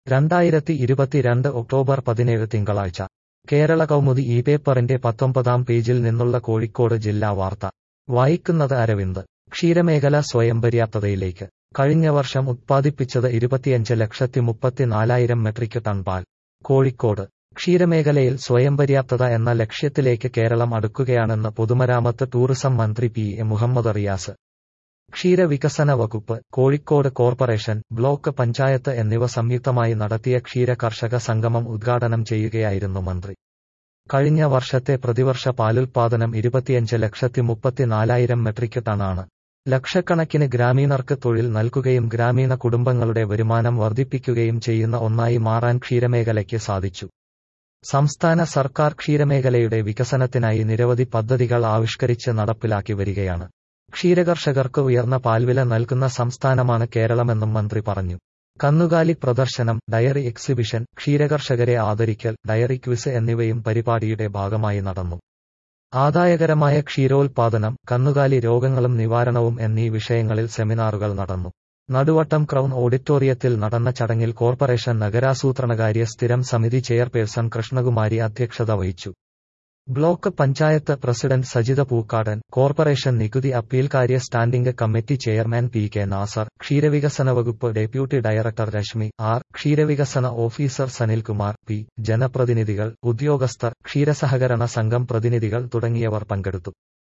രണ്ടായിരത്തി ഇരുപത്തിരണ്ട് ഒക്ടോബർ പതിനേഴ് തിങ്കളാഴ്ച കേരള കൗമുദി ഈ പേപ്പറിന്റെ പത്തൊമ്പതാം പേജിൽ നിന്നുള്ള കോഴിക്കോട് ജില്ലാ വാർത്ത വായിക്കുന്നത് അരവിന്ദ് ക്ഷീരമേഖല സ്വയം പര്യാപ്തതയിലേക്ക് കഴിഞ്ഞ വർഷം ഉത്പാദിപ്പിച്ചത് ഇരുപത്തിയഞ്ച് ലക്ഷത്തി മുപ്പത്തിനാലായിരം മെട്രിക് ടൺ പാൽ കോഴിക്കോട് ക്ഷീരമേഖലയിൽ സ്വയം പര്യാപ്തത എന്ന ലക്ഷ്യത്തിലേക്ക് കേരളം അടുക്കുകയാണെന്ന് പൊതുമരാമത്ത് ടൂറിസം മന്ത്രി പി എ മുഹമ്മദ് റിയാസ് ക്ഷീരവികസന വകുപ്പ് കോഴിക്കോട് കോർപ്പറേഷൻ ബ്ലോക്ക് പഞ്ചായത്ത് എന്നിവ സംയുക്തമായി നടത്തിയ ക്ഷീര കർഷക സംഗമം ഉദ്ഘാടനം ചെയ്യുകയായിരുന്നു മന്ത്രി കഴിഞ്ഞ വർഷത്തെ പ്രതിവർഷ പാലുൽപാദനം ഇരുപത്തിയഞ്ച് ലക്ഷത്തി മുപ്പത്തിനാലായിരം മെട്രിക് ടണ്ണാണ് ലക്ഷക്കണക്കിന് ഗ്രാമീണർക്ക് തൊഴിൽ നൽകുകയും ഗ്രാമീണ കുടുംബങ്ങളുടെ വരുമാനം വർദ്ധിപ്പിക്കുകയും ചെയ്യുന്ന ഒന്നായി മാറാൻ ക്ഷീരമേഖലയ്ക്ക് സാധിച്ചു സംസ്ഥാന സർക്കാർ ക്ഷീരമേഖലയുടെ വികസനത്തിനായി നിരവധി പദ്ധതികൾ ആവിഷ്കരിച്ച് നടപ്പിലാക്കി വരികയാണ് ക്ഷീരകർഷകർക്ക് ഉയർന്ന പാൽവില നൽകുന്ന സംസ്ഥാനമാണ് കേരളമെന്നും മന്ത്രി പറഞ്ഞു കന്നുകാലി പ്രദർശനം ഡയറി എക്സിബിഷൻ ക്ഷീരകർഷകരെ ആദരിക്കൽ ഡയറി ക്വിസ് എന്നിവയും പരിപാടിയുടെ ഭാഗമായി നടന്നു ആദായകരമായ ക്ഷീരോത്പാദനം കന്നുകാലി രോഗങ്ങളും നിവാരണവും എന്നീ വിഷയങ്ങളിൽ സെമിനാറുകൾ നടന്നു നടുവട്ടം ക്രൗൺ ഓഡിറ്റോറിയത്തിൽ നടന്ന ചടങ്ങിൽ കോർപ്പറേഷൻ നഗരാസൂത്രണകാര്യ സ്ഥിരം സമിതി ചെയർപേഴ്സൺ കൃഷ്ണകുമാരി അധ്യക്ഷത വഹിച്ചു block panchayat president Sajitha Pookkadan corporation നികുതി അപ്പീൽ കാര്യ standing committee chairman P K Nasar ക്ഷീരവികസന വകുപ്പ് ഡെപ്യൂട്ടി ഡയറക്ടർ രശ്മി ആർ ക്ഷീരവികസന ഓഫീസർ സനിൽകുമാർ പി ജനപ്രതിനിധികൾ ഉദ്യോഗസ്ഥർ ക്ഷീരസഹകരണ സംഘം പ്രതിനിധികൾ തുടങ്ങിയവർ പങ്കെടുത്തു